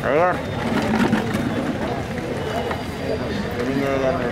అయ్యారు తెలియజేయ గారు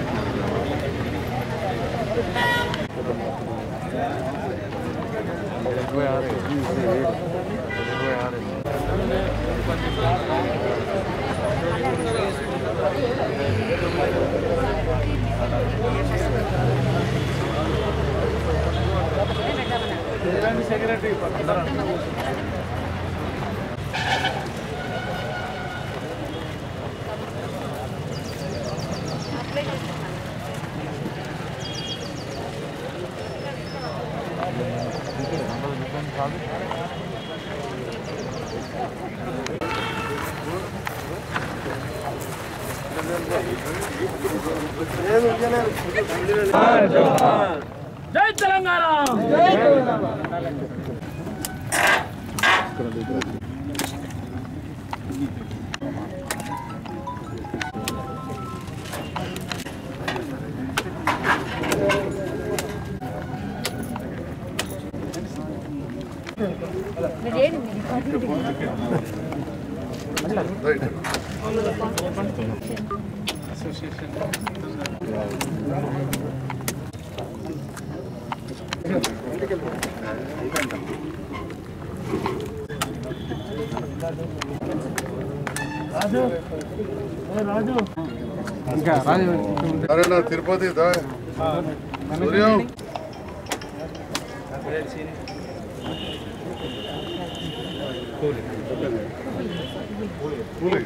జై తెలంగాణ సరేనా తిరుపతి దా సూర్యం కూలి.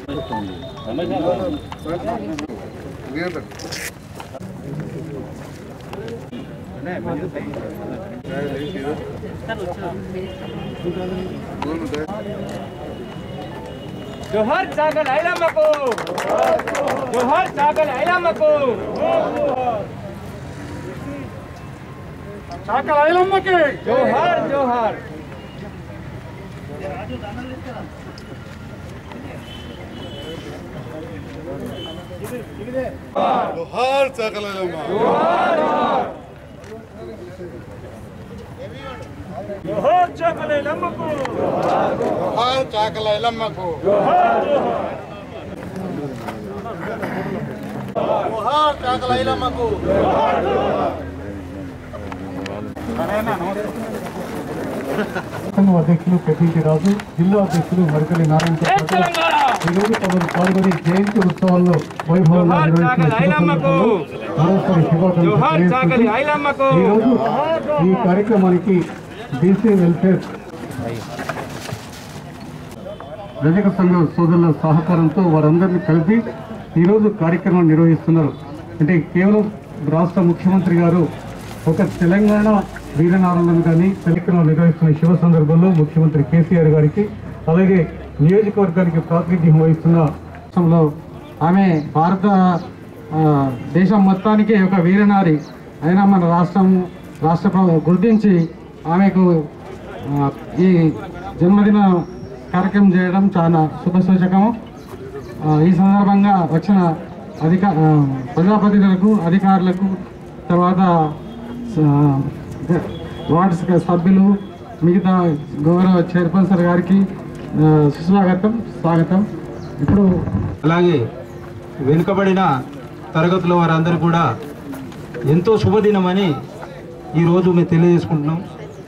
ఇదేంటి? కూలి దా. జోహార్ చాగల్ ఐలమ్మకు జోహార్ చాగల్ ఐలమ్మకు చాగల్ ఐలమ్మకి జోహార్ జోహార్ జోహార్ చాకలయ్యమ్మ. జోహార్ చాగల్ ఐలమ్మకు జోహార్ చాకలయ్యమ్మకు. జోహార్ చాకలయ్యమ్మకు. సంఘం అధ్యక్షులు ప్రతీటి రాజు జిల్లా అధ్యక్షులు మరికలి నారాయణ జై తెలంగాణ ఈరోజు తమరు పాల్గొని జయంతి ఉత్సవాల్లో వైభవంగా జోహార్ నిర్వహించిన చాకలి ఐలమ్మకు. మరోసారి శుభాకాంక్షలు జోహార్ చాగలి తెలియజేస్తూ ఐలమ్మకు ఈరోజు ఈ కార్యక్రమానికి బీసీ వెల్ఫేర్ రజక సంఘం సోదరుల సహకారంతో వారందరినీ కలిపి ఈరోజు కార్యక్రమం నిర్వహిస్తున్నారు అంటే కేవలం రాష్ట్ర ముఖ్యమంత్రి గారు ఒక తెలంగాణ వీరనారాయణ కానీ కార్యక్రమం నిర్వహిస్తున్న శివ సందర్భంలో ముఖ్యమంత్రి కేసీఆర్ గారికి అలాగే నియోజకవర్గానికి ప్రాతినిధ్యం వహిస్తున్న రాష్ట్రంలో ఆమె భారత ఆ, దేశం మొత్తానికి ఒక వీరనారి అయినా మన రాష్ట్రం రాష్ట్ర ప్రభుత్వం గుర్తించి ఆమెకు ఆ, ఈ జన్మదిన కార్యక్రమం చేయడం చాలా శుభసూచకము ఆ, ఈ సందర్భంగా వచ్చిన అధిక ఆ, ప్రజాప్రతినిధులకు అధికారులకు తర్వాత ఆ, వార్డు స- సభ్యులు మిగతా గౌరవ చైర్పర్సన్ గారికి ఆ, సుస్వాగతం స్వాగతం ఇప్పుడు అలాగే వెనుకబడిన తరగతుల వారందరూ కూడా ఎంతో శుభదినమని ఈరోజు మేము తెలియజేసుకుంటున్నాం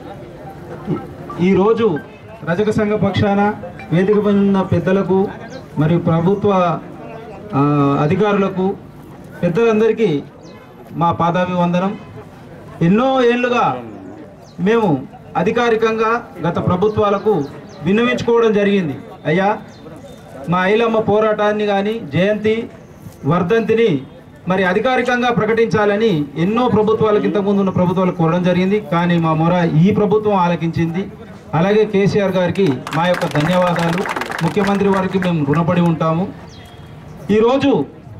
ఈ- ఈరోజు రజక సంఘ పక్షాన వేదిక పైన ఉన్న పెద్దలకు మరియు ప్రభుత్వ ఆ, అధికారులకు పెద్దలందరికీ మా పాదాభివందనం ఎన్నో ఏళ్ళుగా మేము అధికారికంగా గత ప్రభుత్వాలకు విన్నవించుకోవడం జరిగింది అయ్యా మా ఐలమ్మ పోరాటాన్ని కానీ జయంతి వర్ధంతిని మరి అధికారికంగా ప్రకటించాలని ఎన్నో ప్రభుత్వాలకు ఇంతకుముందు ఉన్న ప్రభుత్వాలకు కోరడం జరిగింది కానీ మా మొర ఈ ప్రభుత్వం ఆలకించింది అలాగే కేసీఆర్ గారికి మా యొక్క ధన్యవాదాలు ముఖ్యమంత్రి వారికి మేము రుణపడి ఉంటాము ఈరోజు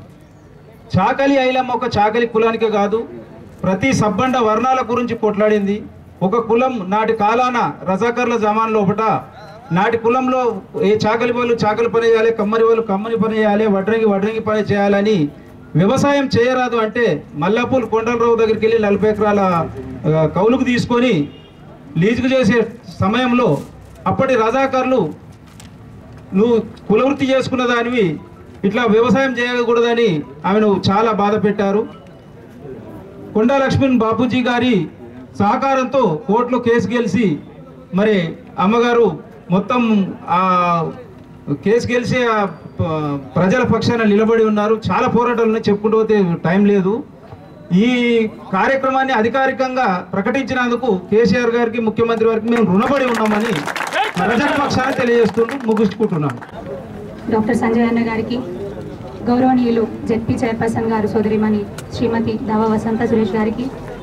చాకలి ఐలమ్మ ఒక చాకలి కులానికే కాదు ప్రతి సబ్బండ వర్ణాల గురించి కొట్లాడింది ఒక కులం నాటి కాలాన రజాకర్ల జమాన్ లోపట నాటి కులంలో ఏ చాకలి వాళ్ళు చాకలి పని చేయాలి కమ్మరి వాళ్ళు కమ్మని పని చేయాలి వడ్రంగి వడ్రంగి పని చేయాలని వ్యవసాయం చేయరాదు అంటే మల్లాపూల్ కొండలరావు దగ్గరికి వెళ్ళి నలభై ఎకరాల ఆ, కౌలుకు తీసుకొని లీజుకు చేసే సమయంలో అప్పటి రజాకర్లు నువ్వు కులవృత్తి చేసుకున్న దానివి ఇట్లా వ్యవసాయం చేయకూడదని ఆమెను చాలా బాధ పెట్టారు కొండా లక్ష్మణ్ బాపూజీ గారి సహకారంతో కోర్టులో కేసు గెలిచి మరి అమ్మగారు మొత్తం ఆ కేసు గెలిచి ఆ ప- ప్రజల పక్షాన నిలబడి ఉన్నారు చాలా పోరాటాలు ఉన్నాయి చెప్పుకుంటూ పోతే టైం లేదు ఈ కార్యక్రమాన్ని అధికారికంగా ప్రకటించినందుకు కేసీఆర్ గారికి ముఖ్యమంత్రి వారికి మేము రుణపడి ఉన్నామని ప్రజల పక్షాన తెలియజేస్తుంటూ ముగించుకుంటున్నాను డాక్టర్ సంజయ్ అన్న గారికి గౌరవనీయులు జెడ్పీ చైర్పర్సన్ గారు సోదరిమణి శ్రీమతి దవ వసంత సురేష్ గారికి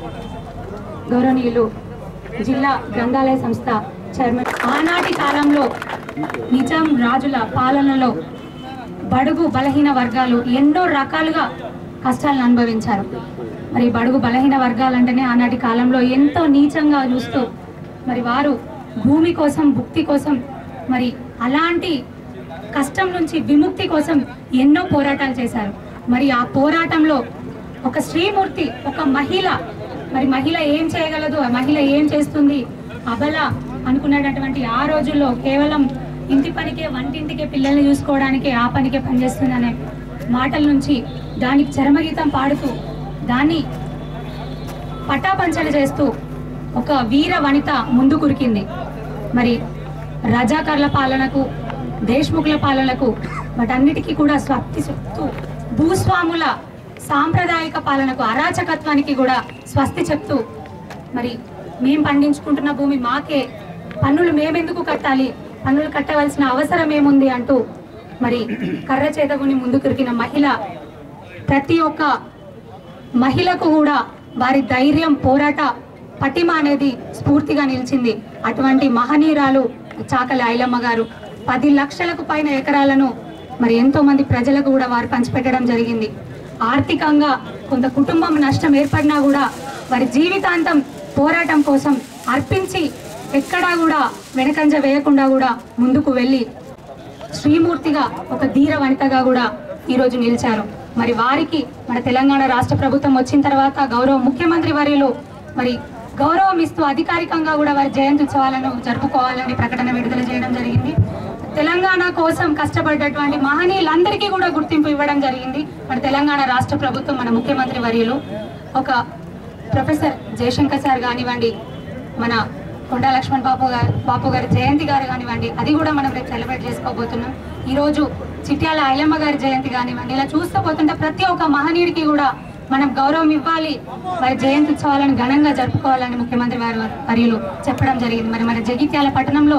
గౌరవనీయులు జిల్లా గ్రంథాలయ సంస్థ చైర్మన్ ఆనాటి కాలంలో నిజాం రాజుల పాలనలో బడుగు బలహీన వర్గాలు ఎన్నో రకాలుగా కష్టాలను అనుభవించారు మరి బడుగు బలహీన వర్గాలంటేనే ఆనాటి కాలంలో ఎంతో నీచంగా చూస్తూ మరి వారు భూమి కోసం భుక్తి కోసం మరి అలాంటి కష్టం నుంచి విముక్తి కోసం ఎన్నో పోరాటాలు చేశారు మరి ఆ పోరాటంలో ఒక శ్రీమూర్తి ఒక మహిళ మరి మహిళ ఏం చేయగలదు ఆ మహిళ ఏం చేస్తుంది అబల అనుకునేటటువంటి ఆ రోజుల్లో కేవలం ఇంటి పనికే వంటింటికే పిల్లల్ని చూసుకోవడానికే ఆ పనికే పనిచేస్తుంది అనే మాటల నుంచి దానికి చరమగీతం పాడుతూ దాన్ని పటాపంచలు చేస్తూ ఒక వీర వనిత ముందు కురికింది మరి రజాకర్ల పాలనకు దేశ్ముఖుల పాలనకు వాటన్నిటికీ కూడా స్వస్తి చెప్తూ భూస్వాముల సాంప్రదాయక పాలనకు అరాచకత్వానికి కూడా స్వస్తి చెప్తూ మరి మేం పండించుకుంటున్న భూమి మాకే పన్నులు మేమెందుకు కట్టాలి పన్నులు కట్టవలసిన అవసరం ఏముంది అంటూ మరి కర్ర చేతగుని ముందు కురికిన మహిళ ప్రతి ఒక్క మహిళకు కూడా వారి ధైర్యం పోరాట పటిమ అనేది స్ఫూర్తిగా నిలిచింది అటువంటి మహనీయురాలు చాకలి ఐలమ్మ గారు పది లక్షలకు పైన ఎకరాలను మరి ఎంతో మంది ప్రజలకు కూడా వారు పంచిపెట్టడం జరిగింది ఆర్థికంగా కొంత కుటుంబం నష్టం ఏర్పడినా కూడా వారి జీవితాంతం పోరాటం కోసం అర్పించి ఎక్కడా కూడా వెనకంజ వేయకుండా కూడా ముందుకు వెళ్ళి శ్రీమూర్తిగా ఒక ధీర వనితగా కూడా ఈరోజు నిలిచారు మరి వారికి మన తెలంగాణ రాష్ట్ర ప్రభుత్వం వచ్చిన తర్వాత గౌరవ ముఖ్యమంత్రి వర్యులు మరి గౌరవం ఇస్తూ అధికారికంగా కూడా వారి జయంతి ఉత్సవాలను జరుపుకోవాలని ప్రకటన విడుదల చేయడం జరిగింది తెలంగాణ కోసం కష్టపడ్డటువంటి మహనీయులందరికీ కూడా గుర్తింపు ఇవ్వడం జరిగింది మన తెలంగాణ రాష్ట్ర ప్రభుత్వం మన ముఖ్యమంత్రి వర్యులు ఒక ప్రొఫెసర్ జయశంకర్ సార్ కానివ్వండి మన కొండా లక్ష్మణ్ బాబు గారు బాపు గారి జయంతి గారు కానివ్వండి అది కూడా మనం రేపు సెలబ్రేట్ చేసుకోబోతున్నాం ఈ రోజు చిట్యాల ఐలమ్మ గారి జయంతి కానివ్వండి ఇలా చూస్తూ పోతుంటే ప్రతి ఒక్క మహనీయుడికి కూడా మనం గౌరవం ఇవ్వాలి వారి జయంతి ఉత్సవాలను ఘనంగా జరుపుకోవాలని ముఖ్యమంత్రి వారి వర్యులు చెప్పడం జరిగింది మరి మన జగిత్యాల పట్టణంలో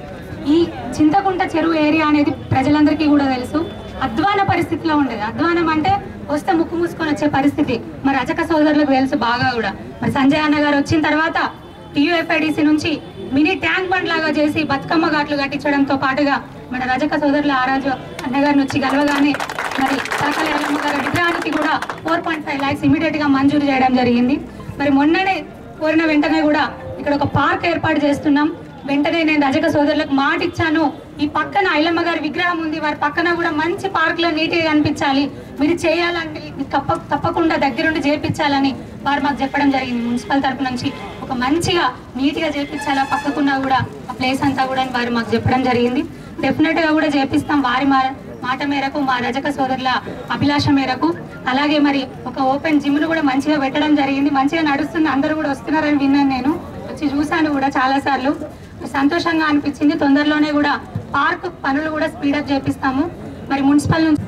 ఈ చింతకుంట చెరువు ఏరియా అనేది ప్రజలందరికీ కూడా తెలుసు అధ్వాన పరిస్థితిలో ఉండేది అధ్వానం అంటే వస్తే ముక్కు మూసుకొని వచ్చే పరిస్థితి మరి అజక సోదరులకు తెలుసు బాగా కూడా మరి సంజయ్ అన్న గారు వచ్చిన తర్వాత టీయూఎఫ్ఐడిసి నుంచి మినీ ట్యాంక్ బండ్ లాగా చేసి బతుకమ్మ ఘాట్లు కట్టించడంతో పాటుగా మన రజక సోదరుల ఆరాజు అన్నగారిని వచ్చి గెలవగానే మరి సకల ఎల్లమ్మ గారి విగ్రహానికి కూడా four point five lakhs immediate గా మంజూరు చేయడం జరిగింది మరి మొన్ననే కోరిన వెంటనే కూడా ఇక్కడ ఒక పార్క్ ఏర్పాటు చేస్తున్నాం వెంటనే నేను రజక సోదరులకు మాట ఇచ్చాను ఈ పక్కన ఐలమ్మ గారి విగ్రహం ఉంది వారి పక్కన కూడా మంచి పార్క్ లో నీట్గా కనిపించాలి మీరు చేయాలంటే తప్ప తప్పకుండా దగ్గరుండి చేపించాలని వారు మాకు చెప్పడం జరిగింది మున్సిపల్ తరపు నుంచి ఒక మంచిగా నీట్ గా చేపించాలా పక్కకున్నా కూడా ఆ ప్లేస్ అంతా కూడా అని వారు మాకు చెప్పడం జరిగింది డెఫినెట్ గా కూడా చేపిస్తాం వారి మా మాట మేరకు మా రజక సోదరుల అభిలాష మేరకు అలాగే మరి ఒక ఓపెన్ జిమ్ ను కూడా మంచిగా పెట్టడం జరిగింది మంచిగా నడుస్తుంది అందరూ కూడా వస్తున్నారని విన్నాను నేను వచ్చి చూశాను కూడా చాలా సార్లు సంతోషంగా అనిపించింది తొందరలోనే కూడా పార్క్ పనులు కూడా స్పీడప్ చేపిస్తాము మరి మున్సిపల్ నుంచి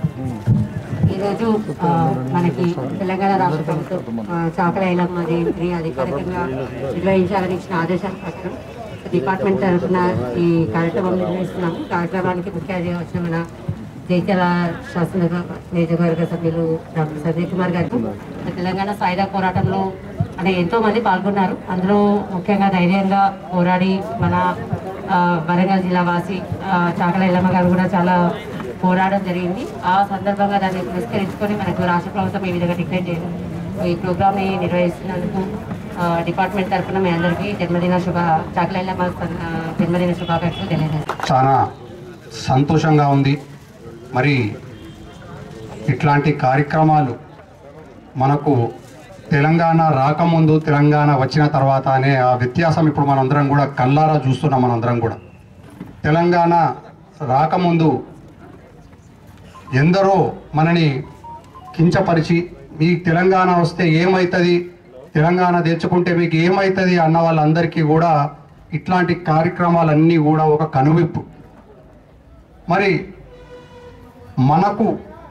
ఈరోజు ఆ, మనకి తెలంగాణ రాష్ట్ర ప్రభుత్వం ఆ, చాకల ఐలమ్మ జయంతిని అధికారికంగా నిర్వహించాలని ఇచ్చిన ఆదేశాల ప్రకారం డిపార్ట్మెంట్ తరఫున ఈ కార్యక్రమం నిర్వహిస్తున్నాము కార్యక్రమానికి ముఖ్య అతిథిగా వచ్చిన మన జైత్యాల శాసన నియోజకవర్గ సభ్యులు డాక్టర్ సంజయ్ కుమార్ గారు తెలంగాణ సాయుధ పోరాటంలో అంటే ఎంతో మంది పాల్గొన్నారు అందులో ముఖ్యంగా ధైర్యంగా పోరాడి మన ఆ, వరంగల్ జిల్లా వాసి ఆ, చాకల ఎల్లమ్మ గారు కూడా చాలా పోరాడడం జరిగింది ఆ సందర్భంగా దాన్ని పురస్కరించుకొని మనకు రాష్ట్ర ప్రభుత్వం ఈ విధంగా డిక్లేర్ చేయడం ఈ ప్రోగ్రామ్ని నిర్వహిస్తున్నందుకు ఆ, డిపార్ట్మెంట్ తరఫున మీ అందరికీ జన్మదిన శుభ చాకల ఎల్లమ్మ ఆ, జన్మదిన శుభాకాంక్షలు తెలియజేస్తాను చాలా సంతోషంగా ఉంది మరి ఇట్లాంటి కార్యక్రమాలు మనకు తెలంగాణ రాకముందు తెలంగాణ వచ్చిన తర్వాత అనే ఆ వ్యత్యాసం ఇప్పుడు మనందరం కూడా కళ్ళారా చూస్తున్నాం మనందరం కూడా తెలంగాణ రాకముందు ఎందరో మనని కించపరిచి మీ తెలంగాణ వస్తే ఏమవుతుంది తెలంగాణ తెచ్చుకుంటే మీకు ఏమవుతుంది అన్న వాళ్ళందరికీ కూడా ఇట్లాంటి కార్యక్రమాలన్నీ కూడా ఒక కనువిప్పు మరి మనకు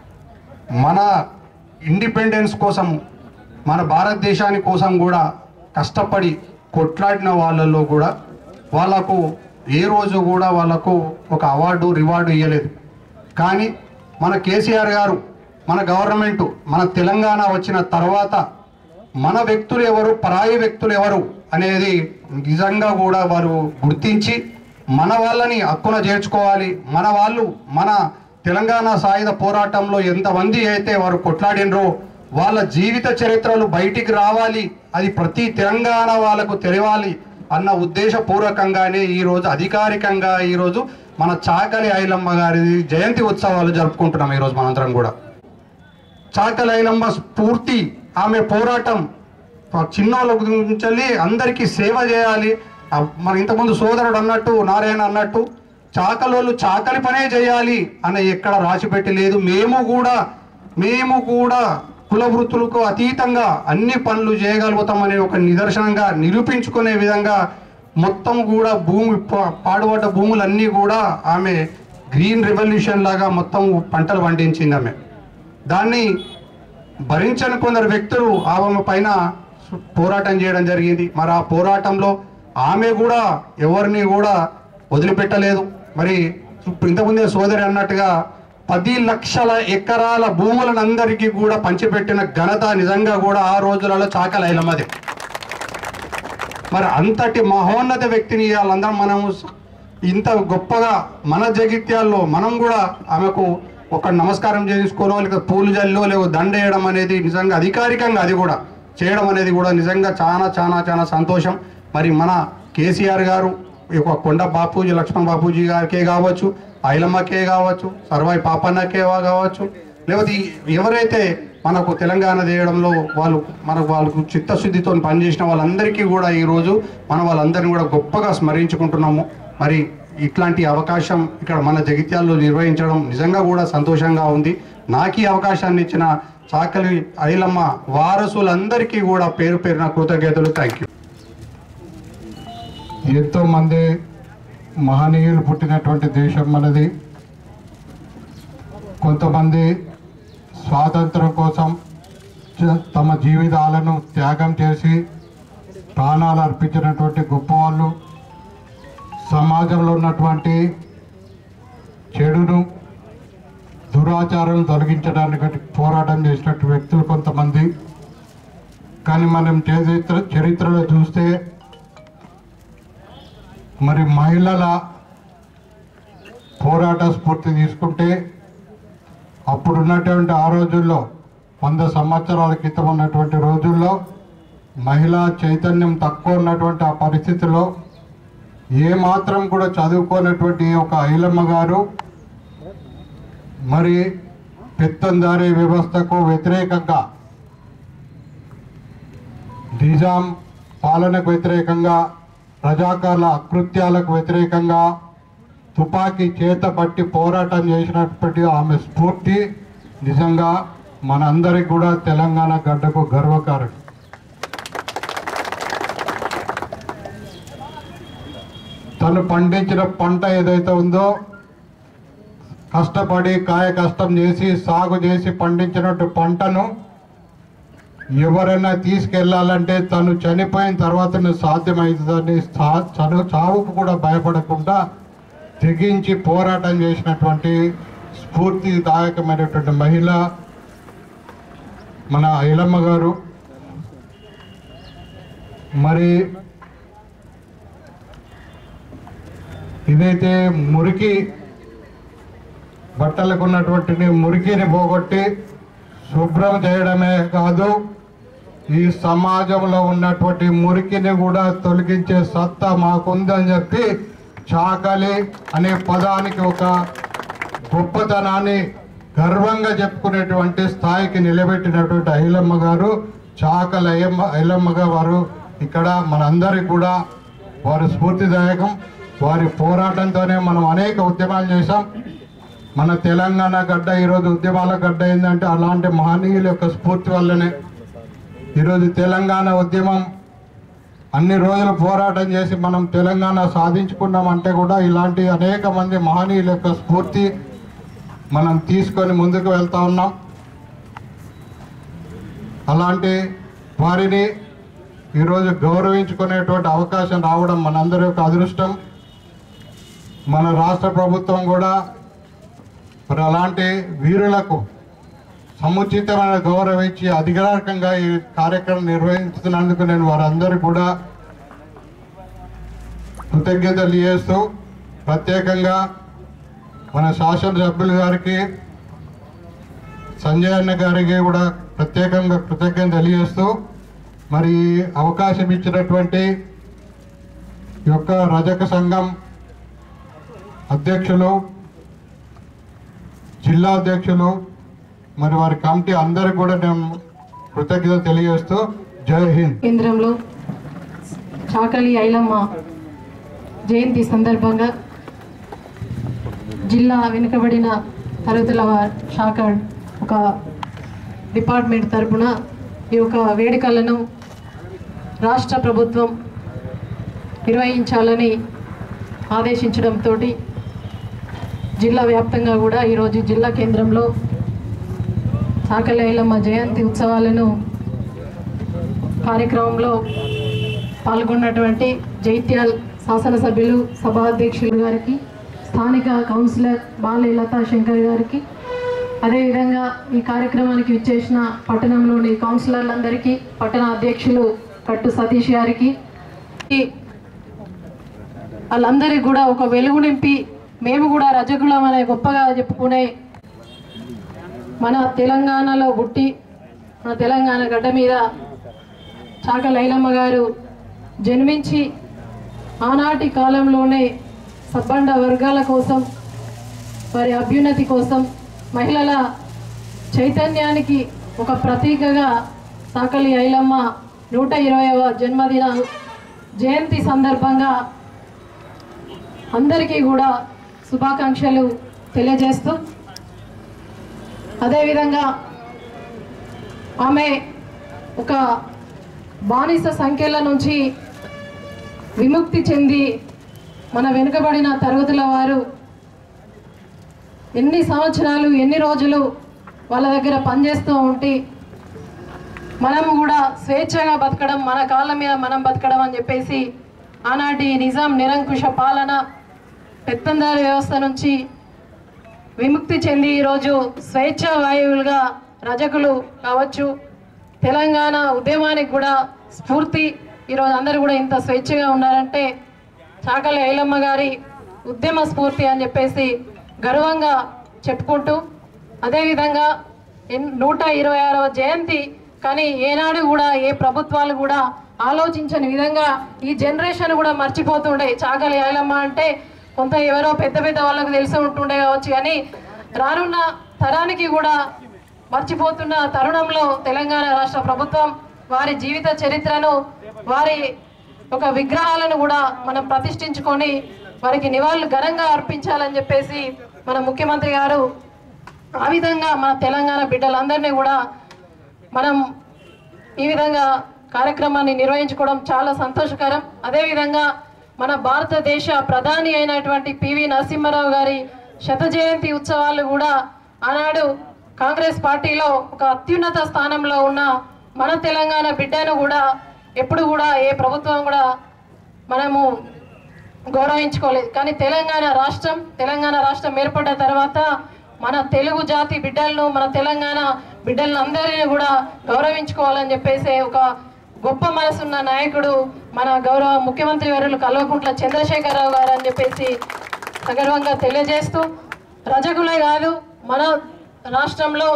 మన ఇండిపెండెన్స్ కోసం మన భారతదేశాని కోసం కూడా కష్టపడి కొట్లాడిన వాళ్ళల్లో కూడా వాళ్ళకు ఏ రోజు కూడా వాళ్ళకు ఒక అవార్డు రివార్డు ఇవ్వలేదు కానీ మన కేసీఆర్ గారు మన గవర్నమెంట్ మన తెలంగాణ వచ్చిన తర్వాత మన వ్యక్తులు ఎవరు పరాయి వ్యక్తులు ఎవరు అనేది నిజంగా కూడా వారు గుర్తించి మన వాళ్ళని హక్కున చేర్చుకోవాలి మన వాళ్ళు మన తెలంగాణ సాయుధ పోరాటంలో ఎంతమంది అయితే వారు కొట్లాడినరో వాళ్ళ జీవిత చరిత్రలు బయటికి రావాలి అది ప్రతి తెలంగాణ వాళ్ళకు తెలియాలి అన్న ఉద్దేశపూర్వకంగానే ఈరోజు అధికారికంగా ఈరోజు మన చాకలి ఐలమ్మ గారి జయంతి ఉత్సవాలు జరుపుకుంటున్నాం ఈరోజు మనందరం కూడా చాకలి ఐలమ్మ స్ఫూర్తి ఆమె పోరాటం చిన్నోళ్ళ గురించి అందరికీ సేవ చేయాలి ఆ, మన ఇంతకుముందు సోదరుడు అన్నట్టు నారాయణ అన్నట్టు చాకలోళ్ళు చాకలి పనే చేయాలి అని ఎక్కడ రాసిపెట్టి లేదు మేము కూడా మేము కూడా కుల వృత్తులకు అతీతంగా అన్ని పనులు చేయగలుగుతామనే ఒక నిదర్శనంగా నిరూపించుకునే విధంగా మొత్తం కూడా భూమి పా- పాడుపడ్డ భూములన్నీ కూడా ఆమె గ్రీన్ రెవల్యూషన్ లాగా మొత్తం పంటలు పండించింది ఆమె దాన్ని భరించని కొందరు వ్యక్తులు ఆమె పైన పోరాటం చేయడం జరిగింది మరి ఆ పోరాటంలో ఆమె కూడా ఎవరిని కూడా వదిలిపెట్టలేదు మరి ఇంతకుముందే సోదరి అన్నట్టుగా పది లక్షల ఎకరాల భూములను అందరికీ కూడా పంచిపెట్టిన ఘనత నిజంగా కూడా ఆ రోజులలో చాకలైలమ్మది మరి అంతటి మహోన్నత వ్యక్తిని వాళ్ళందరం మనం ఇంత గొప్పగా మన జగిత్యాల్లో మనం కూడా ఆమెకు ఒక నమస్కారం చేసుకోనో లేక పూలు జల్లో లేక దండేయడం అనేది నిజంగా అధికారికంగా అది కూడా చేయడం అనేది కూడా నిజంగా చాలా చాలా చాలా సంతోషం మరి మన కేసీఆర్ గారు ఈ యొక్క కొండ బాపూజీ లక్ష్మణ్ బాపూజీ గారికే కావచ్చు ఐలమ్మకే కావచ్చు సర్వాయి పాపన్నకే కావచ్చు లేకపోతే ఈ- ఎవరైతే మనకు తెలంగాణ చేయడంలో వాళ్ళు మనకు వాళ్ళకు చిత్తశుద్ధితో పనిచేసిన వాళ్ళందరికీ కూడా ఈరోజు మనం వాళ్ళందరినీ కూడా గొప్పగా స్మరించుకుంటున్నాము మరి ఇట్లాంటి అవకాశం ఇక్కడ మన జగిత్యాల్లో నిర్వహించడం నిజంగా కూడా సంతోషంగా ఉంది నాకు ఈ అవకాశాన్ని ఇచ్చిన చాకలి ఐలమ్మ వారసులందరికీ కూడా పేరు పేరున కృతజ్ఞతలు థ్యాంక్ యూ ఎంతో మంది మహనీయులు పుట్టినటువంటి దేశం మనది కొంతమంది స్వాతంత్రం కోసం చ- తమ జీవితాలను త్యాగం చేసి ప్రాణాలు అర్పించినటువంటి గొప్పవాళ్ళు సమాజంలో ఉన్నటువంటి చెడును దురాచారాలను తొలగించడానికి పోరాటం చేసినట్టు వ్యక్తులు కొంతమంది కానీ మనం చరిత్ర చరిత్రలో చూస్తే మరి మహిళల పోరాట స్ఫూర్తి తీసుకుంటే అప్పుడు ఉన్నటువంటి ఆ రోజుల్లో వంద సంవత్సరాల క్రితం ఉన్నటువంటి రోజుల్లో మహిళా చైతన్యం తక్కువ ఉన్నటువంటి ఆ పరిస్థితిలో ఏ మాత్రం కూడా చదువుకోనటువంటి ఒక ఐలమ్మ గారు మరి పెత్తందారీ వ్యవస్థకు వ్యతిరేకంగా నిజాం పాలనకు వ్యతిరేకంగా రజాకార్ల అకృత్యాలకు వ్యతిరేకంగా తుపాకీ చేత పట్టి పోరాటం చేసినప్పటి ఆమె స్ఫూర్తి నిజంగా మనందరికి కూడా తెలంగాణ గడ్డకు గర్వకారణం తను పండించిన పంట ఏదైతే ఉందో కష్టపడి కాయ కష్టం చేసి సాగు చేసి పండించినట్టు పంటను ఎవరైనా తీసుకెళ్లాలంటే తను చనిపోయిన తర్వాతనే సాధ్యమవుతుందని సా- చను చావుకు కూడా భయపడకుండా తెగించి పోరాటం చేసినటువంటి స్ఫూర్తిదాయకమైనటువంటి మహిళ మన ఐలమ్మ గారు మరి ఇదైతే మురికి బట్టలకు ఉన్నటువంటి మురికిని పోగొట్టి శుభ్రం చేయడమే కాదు ఈ సమాజంలో ఉన్నటువంటి మురికిని కూడా తొలగించే సత్తా మాకుందని చెప్పి చాకలి అనే పదానికి ఒక గొప్పతనాన్ని గర్వంగా చెప్పుకునేటువంటి స్థాయికి నిలబెట్టినటువంటి ఐలమ్మ గారు చాకలి అయ్యమ్మ ఐలమ్మగా వారు ఇక్కడ మనందరికి కూడా వారు స్ఫూర్తిదాయకం వారి పోరాటంతోనే మనం అనేక ఉద్యమాలు చేశాం మన తెలంగాణ గడ్డ ఈరోజు ఉద్యమాల గడ్డ ఏంటంటే అలాంటి మహనీయుల యొక్క స్ఫూర్తి వల్లనే ఈరోజు తెలంగాణ ఉద్యమం అన్ని రోజులు పోరాటం చేసి మనం తెలంగాణ సాధించుకున్నామంటే కూడా ఇలాంటి అనేక మంది మహనీయుల యొక్క స్ఫూర్తి మనం తీసుకొని ముందుకు వెళ్తా ఉన్నాం అలాంటి వారిని ఈరోజు గౌరవించుకునేటువంటి అవకాశం రావడం మనందరి యొక్క అదృష్టం మన రాష్ట్ర ప్రభుత్వం కూడా మరి అలాంటి వీరులకు సముచితమైన గౌరవం ఇచ్చి అధికారికంగా ఈ కార్యక్రమం నిర్వహిస్తున్నందుకు నేను వారందరూ కూడా కృతజ్ఞతలు చేస్తూ ప్రత్యేకంగా మన శాసనసభ్యులు గారికి సంజయ్ అన్న గారికి కూడా ప్రత్యేకంగా కృతజ్ఞత తెలియజేస్తూ మరి ఈ అవకాశం ఇచ్చినటువంటి ఈ యొక్క రజక సంఘం అధ్యక్షులు జిల్లా అధ్యక్షులు మరి వారి కమిటీ అందరికి కూడా నేను కృతజ్ఞత తెలియజేస్తూ జై హింద్ కేంద్రంలో చాకలి ఐలమ్మ జయంతి సందర్భంగా జిల్లా వెనుకబడిన తరగతుల వా- శాఖ ఒక డిపార్ట్మెంట్ తరపున ఈ యొక్క వేడుకలను రాష్ట్ర ప్రభుత్వం నిర్వహించాలని ఆదేశించడంతో జిల్లా వ్యాప్తంగా కూడా ఈరోజు జిల్లా కేంద్రంలో చాకలి ఐలమ్మ జయంతి ఉత్సవాలను కార్యక్రమంలో పాల్గొన్నటువంటి జైత్యాల్ శాసనసభ్యులు సభాధ్యక్షులు గారికి స్థానిక కౌన్సిలర్ బాలే లతా శంకర్ గారికి అదేవిధంగా ఈ కార్యక్రమానికి విచ్చేసిన పట్టణంలోని కౌన్సిలర్లందరికీ పట్టణ అధ్యక్షులు కట్టు సతీష్ గారికి ఈ వాళ్ళందరికీ కూడా ఒక వెలుగు నింపి మేము కూడా రజకులం అనే గొప్పగా చెప్పుకునే మన తెలంగాణలో పుట్టి మన తెలంగాణ గడ్డ మీద చాక లైలమ్మ గారు జన్మించి ఆనాటి కాలంలోనే సబ్బండ వర్గాల కోసం వారి అభ్యున్నతి కోసం మహిళల చైతన్యానికి ఒక ప్రతీకగా సాకలి ఐలమ్మ నూట ఇరవైవ జన్మదిన జయంతి సందర్భంగా అందరికీ కూడా శుభాకాంక్షలు తెలియజేస్తూ అదేవిధంగా ఆమె ఒక బానిస సంఖ్యల నుంచి విముక్తి చెంది మన వెనుకబడిన తరగతుల వారు ఎన్ని సంవత్సరాలు ఎన్ని రోజులు వాళ్ళ దగ్గర పనిచేస్తూ ఉంటే మనం కూడా స్వేచ్ఛగా బతకడం మన కాళ్ళ మీద మనం బతకడం అని చెప్పేసి ఆనాటి నిజాం నిరంకుశ పాలన పెత్తందారి వ్యవస్థ నుంచి విముక్తి చెంది ఈరోజు స్వేచ్ఛ వాయువులుగా రజకులు కావచ్చు తెలంగాణ ఉద్యమానికి కూడా స్ఫూర్తి ఈరోజు అందరూ కూడా ఇంత స్వేచ్ఛగా ఉన్నారంటే చాకలి ఐలమ్మ గారి ఉద్యమ స్ఫూర్తి అని చెప్పేసి గర్వంగా చెప్పుకుంటూ అదేవిధంగా ఎన్- నూట ఇరవై ఆరవ జయంతి కానీ ఏనాడు కూడా ఏ ప్రభుత్వాలు కూడా ఆలోచించని విధంగా ఈ జనరేషన్ కూడా మర్చిపోతుండే చాకలి ఐలమ్మ అంటే కొంత ఎవరో పెద్ద పెద్ద వాళ్ళకు తెలిసి ఉంటుండే కావచ్చు కానీ రానున్న తరానికి కూడా మర్చిపోతున్న తరుణంలో తెలంగాణ రాష్ట్ర ప్రభుత్వం వారి జీవిత చరిత్రను వారి ఒక విగ్రహాలను కూడా మనం ప్రతిష్ఠించుకొని వారికి నివాళులు ఘనంగా అర్పించాలని చెప్పేసి మన ముఖ్యమంత్రి గారు ఆ విధంగా మన తెలంగాణ బిడ్డలందరినీ కూడా మనం ఈ విధంగా కార్యక్రమాన్ని నిర్వహించుకోవడం చాలా సంతోషకరం అదేవిధంగా మన భారతదేశ ప్రధాని అయినటువంటి పివి నరసింహారావు గారి శత జయంతి ఉత్సవాలు కూడా ఆనాడు కాంగ్రెస్ పార్టీలో ఒక అత్యున్నత స్థానంలో ఉన్న మన తెలంగాణ బిడ్డను కూడా ఎప్పుడు కూడా ఏ ప్రభుత్వం కూడా మనము గౌరవించుకోలేదు కానీ తెలంగాణ రాష్ట్రం తెలంగాణ రాష్ట్రం ఏర్పడ్డ తర్వాత మన తెలుగు జాతి బిడ్డలను మన తెలంగాణ బిడ్డలను అందరినీ కూడా గౌరవించుకోవాలని చెప్పేసి ఒక గొప్ప మనసున్న నాయకుడు మన గౌరవ ముఖ్యమంత్రి వర్యులు కల్వకుంట్ల చంద్రశేఖరరావు గారు అని చెప్పేసి సగర్వంగా తెలియజేస్తూ రజకులే కాదు మన రాష్ట్రంలో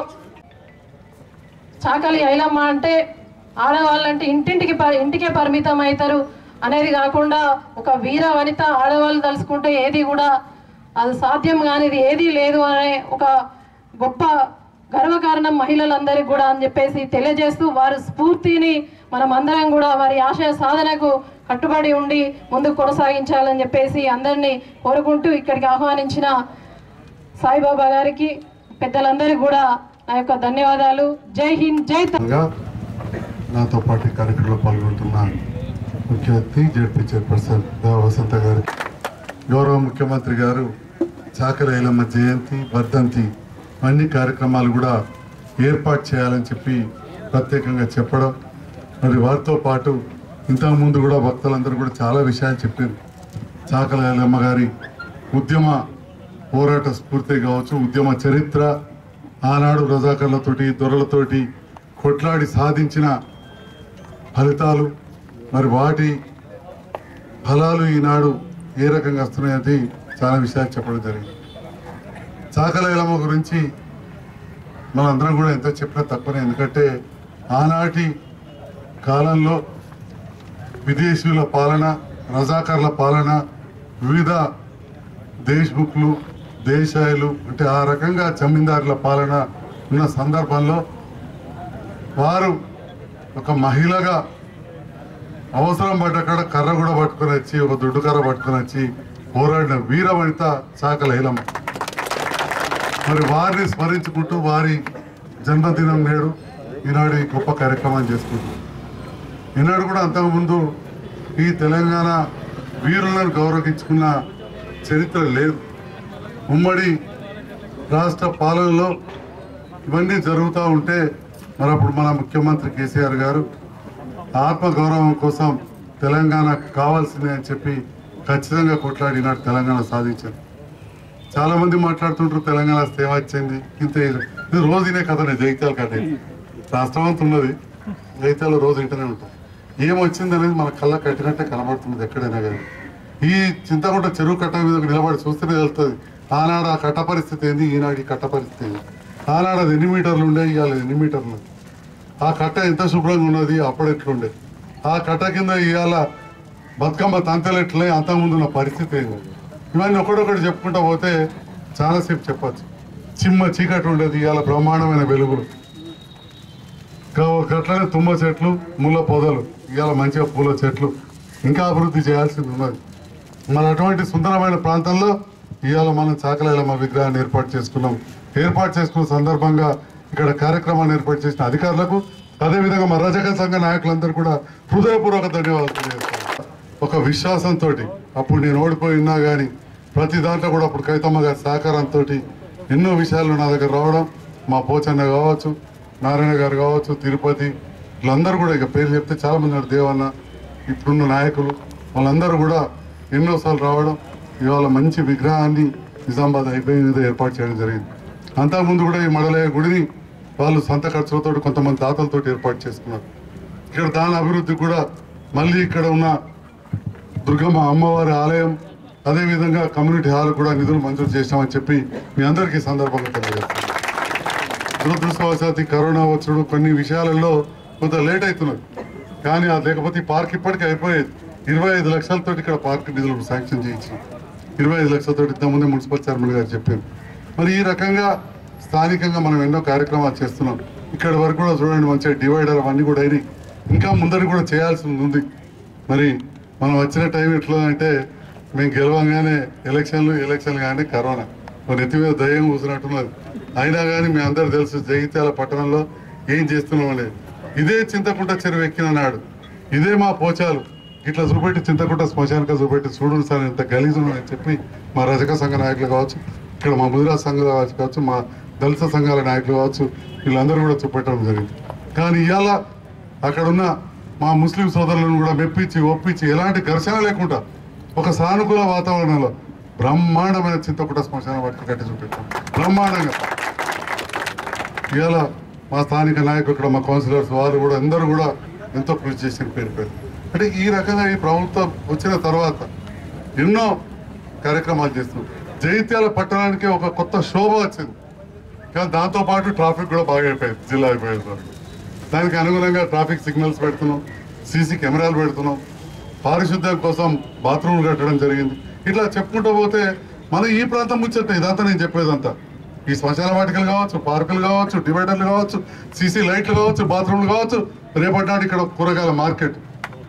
చాకలి ఐలమ్మ అంటే ఆడవాళ్ళంటే ఇంటింటికి ప- ఇంటికే పరిమితం అవుతారు అనేది కాకుండా ఒక వీర వనిత ఆడవాళ్ళు తలుసుకుంటే ఏది కూడా అది సాధ్యం కానిది ఏదీ లేదు అనే ఒక గొప్ప గర్వకారణం మహిళలందరికీ కూడా అని చెప్పేసి తెలియజేస్తూ వారి స్ఫూర్తిని మనం అందరం కూడా వారి ఆశయ సాధనకు కట్టుబడి ఉండి ముందుకు కొనసాగించాలని చెప్పేసి అందరినీ కోరుకుంటూ ఇక్కడికి ఆహ్వానించిన సాయిబాబా గారికి పెద్దలందరికీ కూడా నా యొక్క ధన్యవాదాలు జై హింద్ జై త- గా నాతో పాటు ఈ కార్యక్రమంలో పాల్గొంటున్న ముఖ్య అతిథి జడ్పీ చైర్పర్సన్ దేవ వసంత గారు గౌరవ ముఖ్యమంత్రి గారు చాకర ఐలమ్మ జయంతి వర్ధంతి అన్ని కార్యక్రమాలు కూడా ఏర్పాటు చేయాలని చెప్పి ప్రత్యేకంగా చెప్పడం మరి వారితో పాటు ఇంతకుముందు కూడా భక్తులందరూ కూడా చాలా విషయాలు చెప్పారు చాకల ఐలమ్మ గారి ఉద్యమ పోరాట స్ఫూర్తి కావచ్చు ఉద్యమ చరిత్ర ఆనాడు రజాకర్లతోటి దొరలతోటి కొట్లాడి సాధించిన ఫలితాలు మరి వాటి ఫలాలు ఈనాడు ఏ రకంగా వస్తున్నాయని చాలా విషయాలు చెప్పడం జరిగింది చాకలైలమ్మ గురించి మనందరం కూడా ఎంత చెప్పినా తక్కువనే ఎందుకంటే ఆనాటి కాలంలో విదేశీయుల పాలన రజాకర్ల పాలన వివిధ దేశ్ముఖ్లు దేశాయులు అంటే ఆ రకంగా జమీందారుల పాలన ఉన్న సందర్భంలో వారు ఒక మహిళగా అవసరం పడ్డక్కడ కర్ర కూడా పట్టుకొని వచ్చి ఒక దుడ్డు కర్ర పట్టుకొని వచ్చి పోరాడిన వీర వనిత చాకల హేలమ్మ మరి వారిని స్మరించుకుంటూ వారి జన్మదినం నేడు ఈనాడు ఈ గొప్ప కార్యక్రమాన్ని చేసుకుంటాం ఈనాడు కూడా అంతకుముందు ఈ తెలంగాణ వీరులను గౌరవించుకున్న చరిత్ర లేదు ఉమ్మడి రాష్ట్ర పాలనలో ఇవన్నీ జరుగుతూ ఉంటే మరి అప్పుడు మన ముఖ్యమంత్రి కేసీఆర్ గారు ఆత్మ గౌరవం కోసం తెలంగాణ కావాల్సిందే అని చెప్పి ఖచ్చితంగా కొట్లాడినాడు తెలంగాణ సాధించారు చాలా మంది మాట్లాడుతుంటారు తెలంగాణ సేవ వచ్చింది ఇంత ఇది రోజు ఇనే కథ నేను జైత్యాల కథ ఇది. రాష్ట్రం అంతా ఉన్నది జైత్యాలు రోజు ఇంటనే ఉంటాం ఏం వచ్చింది అనేది మన కళ్ళ కట్టినట్టే కనబడుతుంది ఎక్కడైనా కానీ ఈ చింతకుంట చెరువు కట్ట మీద నిలబడి చూస్తేనే తెలుస్తుంది ఆనాడు ఆ కట్ట పరిస్థితి ఏంది ఈనాడు ఈ కట్ట పరిస్థితి ఏంది ఆనాడు అది ఎన్ని మీటర్లు ఉండే ఇవాళ ఎన్ని మీటర్లు ఆ కట్ట ఎంత శుభ్రంగా ఉన్నది అప్పుడు ఎట్లుండే ఆ కట్ట కింద ఇవాళ బతుకమ్మ తంతలు ఎట్లే అంతకుముందు ఉన్న పరిస్థితి ఏంది ఇవన్నీ ఒకటొకటి చెప్పుకుంటా పోతే చాలాసేపు చెప్పచ్చు చిమ్మ చీకటి ఉండేది ఇవాళ బ్రహ్మాండమైన వెలుగులు గా- గట్లనే తుమ్మ చెట్లు ముళ్ళ పొదలు ఇవాళ మంచిగా పూల చెట్లు ఇంకా అభివృద్ధి చేయాల్సింది ఉన్నది మన అటువంటి సుందరమైన ప్రాంతంలో ఇవాళ మనం చాకలైలమ్మ విగ్రహాన్ని ఏర్పాటు చేసుకున్నాం ఏర్పాటు చేసుకున్న సందర్భంగా ఇక్కడ కార్యక్రమాన్ని ఏర్పాటు చేసిన అధికారులకు అదేవిధంగా మా రజక సంఘ నాయకులందరూ కూడా హృదయపూర్వక ధన్యవాదాలు తెలియజేస్తున్నాను. ఒక విశ్వాసంతో అప్పుడు నేను ఓడిపోయినా కానీ ప్రతి దాంట్లో కూడా అప్పుడు కవితమ్మ గారి సహకారంతో ఎన్నో విషయాలు నా దగ్గర రావడం మా పోచన్న కావచ్చు నారాయణ గారు కావచ్చు తిరుపతి వీళ్ళందరూ కూడా ఇక పేరు చెప్తే చాలా మంది ఉన్నారు దేవన్న ఇప్పుడున్న నాయకులు వాళ్ళందరూ కూడా ఎన్నోసార్లు రావడం ఇవాళ మంచి విగ్రహాన్ని నిజామాబాద్ అయిపోయి మీద ఏర్పాటు చేయడం జరిగింది అంతకుముందు కూడా ఈ మడలయ్య గుడిని వాళ్ళు సొంత ఖర్చులతో కొంతమంది దాతలతో ఏర్పాటు చేసుకున్నారు ఇక్కడ దాని అభివృద్ధి కూడా మళ్ళీ ఇక్కడ ఉన్న దుర్గమ్మ అమ్మవారి ఆలయం అదేవిధంగా కమ్యూనిటీ హాల్ కూడా నిధులు మంజూరు చేశామని చెప్పి మీ అందరికీ ఈ సందర్భంగా తెలియజేస్తాను దురదృష్టవశాత్తు ఈ కరోనా వచ్చుడు కొన్ని విషయాలలో కొంత లేట్ అవుతున్నది కానీ అది లేకపోతే ఈ పార్క్ ఇప్పటికీ అయిపోయేది ఇరవై ఐదు లక్షలతో ఇక్కడ పార్క్ నిధులు శాంక్షన్ చేయించి ఇరవై ఐదు లక్షలతో ఇంతకుముందే మున్సిపల్ చైర్మన్ గారు చెప్పారు మరి ఈ రకంగా స్థానికంగా మనం ఎన్నో కార్యక్రమాలు చేస్తున్నాం ఇక్కడ వరకు కూడా చూడండి మంచిగా డివైడర్ అవన్నీ కూడా అయినాయి ఇంకా ముందర కూడా చేయాల్సి ఉంది మరి మనం వచ్చిన టైం ఎట్లా అంటే మేము గెలవంగానే ఎలక్షన్లు ఎలక్షన్లు కానీ కరోనా మరి నెత్తి మీద దయ్యం కూసినట్టున్నది అయినా కానీ మీ అందరు తెలుసు జగిత్యాల పట్టణంలో ఏం చేస్తున్నాం అనేది ఇదే చింతకుంట చెరువు ఎక్కిన నాడు ఇదే మా పోచాలు ఇట్లా చూపెట్టి చింతకుంట శ్మశానిక చూపెట్టి చూడండి సార్ ఇంత గలీజు అని చెప్పి మా రజక సంఘ నాయకులు కావచ్చు ఇక్కడ మా ముదిరా సంఘాల కావచ్చు కావచ్చు మా దళిత సంఘాల నాయకులు కావచ్చు వీళ్ళందరూ కూడా చూపెట్టడం జరిగింది కానీ ఇవాళ అక్కడున్న మా ముస్లిం సోదరులను కూడా మెప్పించి ఒప్పించి ఎలాంటి ఘర్షణ లేకుండా ఒక సానుకూల వాతావరణంలో బ్రహ్మాండమైన చింతకుంట శ్మశాన వాటికి కట్టి చూపెట్టాం బ్రహ్మాండంగా ఇవాళ మా స్థానిక నాయకులు ఇక్కడ మా కౌన్సిలర్స్ వారు కూడా అందరూ కూడా ఎంతో కృషి చేసిన పేరు పేరు అంటే ఈ రకంగా ఈ ప్రభుత్వం వచ్చిన తర్వాత ఎన్నో కార్యక్రమాలు చేస్తున్నాం జైత్యాల పట్టణానికి ఒక కొత్త శోభ వచ్చింది కానీ దాంతో పాటు ట్రాఫిక్ కూడా బాగా అయిపోయింది జిల్లా అయిపోయేది వరకు దానికి అనుగుణంగా ట్రాఫిక్ సిగ్నల్స్ పెడుతున్నాం సీసీ కెమెరాలు పెడుతున్నాం పారిశుద్ధ్యం కోసం బాత్రూమ్లు కట్టడం జరిగింది ఇట్లా చెప్పుకుంటూ పోతే మన ఈ ప్రాంతం ముచ్చట ఇదంతా నేను చెప్పేదంతా ఈ శ్మశాన వాటికలు కావచ్చు పార్కులు కావచ్చు డివైడర్లు కావచ్చు సీసీ లైట్లు కావచ్చు బాత్రూమ్లు కావచ్చు రేపటి నాడు ఇక్కడ కూరగాయల మార్కెట్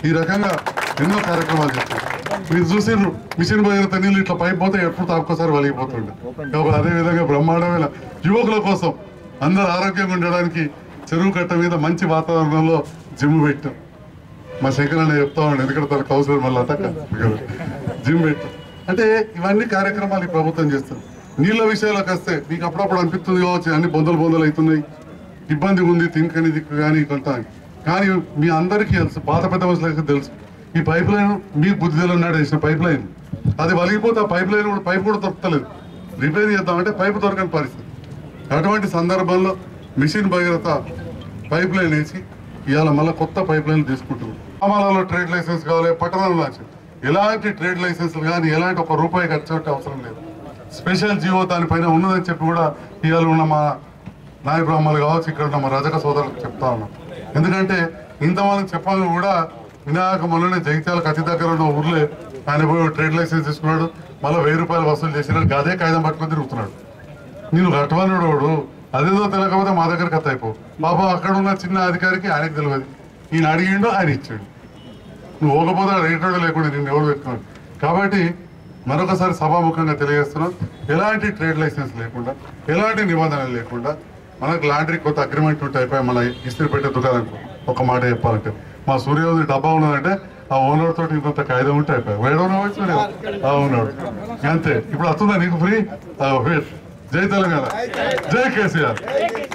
ఈ రకంగా ఎన్నో కార్యక్రమాలు చేస్తాం మీరు చూసిండ్రు మిషన్ భగీరథ నీళ్ళు ఇట్లా పైప్ పోతే ఎప్పుడు ఒక్కసారి వలిగిపోతుండే కాబట్టి అదే విధంగా బ్రహ్మాండమైన యువకుల కోసం అందరు ఆరోగ్యంగా ఉండడానికి చెరువు కట్ట మీద మంచి వాతావరణంలో జిమ్ పెట్టాం మా శంకర్ అన్న చెప్తా ఉండే ఎందుకంటే తన కౌన్సిలర్ మళ్ళీ అతక జిమ్ పెట్టాం అంటే ఇవన్నీ కార్యక్రమాలు ఈ ప్రభుత్వం చేస్తుంది నీళ్ళ విషయాలకు వస్తే మీకు అప్పుడప్పుడు అనిపిస్తుంది కావచ్చు అన్ని బొందలు బొందలు అవుతున్నాయి ఇబ్బంది ఉంది తినకని దిక్కు కానీ కొంత అని. కానీ మీ అందరికీ తెలుసు పాత పెద్ద మనుషులకి తెలుసు ఈ పైప్ లైన్ మీకు బుద్ధి తెలియనాడు వేసిన పైప్ లైన్ అది వలిగిపోతే ఆ పైప్ లైన్ కూడా పైప్ కూడా దొరకలేదు రిపేర్ చేద్దామంటే పైపు దొరకని పరిస్థితి అటువంటి సందర్భంలో మిషన్ భగీరథ పైప్ లైన్ వేసి ఇవాళ మళ్ళీ కొత్త పైప్ లైన్ తీసుకుంటున్నాం గ్రామాలలో ట్రేడ్ లైసెన్స్ కావాలి పట్టణంలో వచ్చి ఎలాంటి ట్రేడ్ లైసెన్స్లు కానీ ఎలాంటి ఒక రూపాయి ఖర్చు పెట్టే అవసరం లేదు స్పెషల్ జీవో దానిపైన ఉన్నదని చెప్పి కూడా ఇవాళ ఉన్న మా నాయ బ్రాహ్మణులు కావచ్చు ఇక్కడ ఉన్న మా రజక సోదరులకు చెప్తా ఉన్నాం ఎందుకంటే ఇంతమంది చెప్పాలని కూడా వినాయక మొన్ననే జగిత్యాలకు అతి దగ్గర ఉన్న ఊర్లే ఆయన పోయి ట్రేడ్ లైసెన్స్ తీసుకున్నాడు మళ్ళీ వెయ్యి రూపాయలు వసూలు చేసినాడు అదే కాగితం పట్టుకొని తిరుగుతున్నాడు నేను కట్టమన్నాడు వాడు అదేదో తెలియకపోతే మా దగ్గరికి అత్త అయిపో పాపం అక్కడ ఉన్న చిన్న అధికారికి ఆయనకు తెలియదు ఈయన అడిగిండు ఆయన ఇచ్చాడు నువ్వు పోకపోతే రేటోడు లేకుండా నేను ఎవరు పెట్టుకున్నాడు కాబట్టి మరొకసారి సభాముఖంగా తెలియజేస్తున్నాం ఎలాంటి ట్రేడ్ లైసెన్స్ లేకుండా ఎలాంటి నిబంధనలు లేకుండా మనకు లాండ్రీ కొత్త అగ్రిమెంట్ ఉంటే అయిపోయి మన ఇస్త్రీ పెట్టే దుకాణం ఒక మాట చెప్పాలంటే మా సూర్యోదయ డబ్బా ఉన్నదంటే ఆ ఓనర్ తోటి ఇంకొంత కాయిదా ఉంటే అయిపోయి వేడోనో సూర్య ఆ ఓనర్ అంతే ఇప్పుడు వస్తుందా నీకు ఫ్రీ జై తెలంగాణ జై కేసీఆర్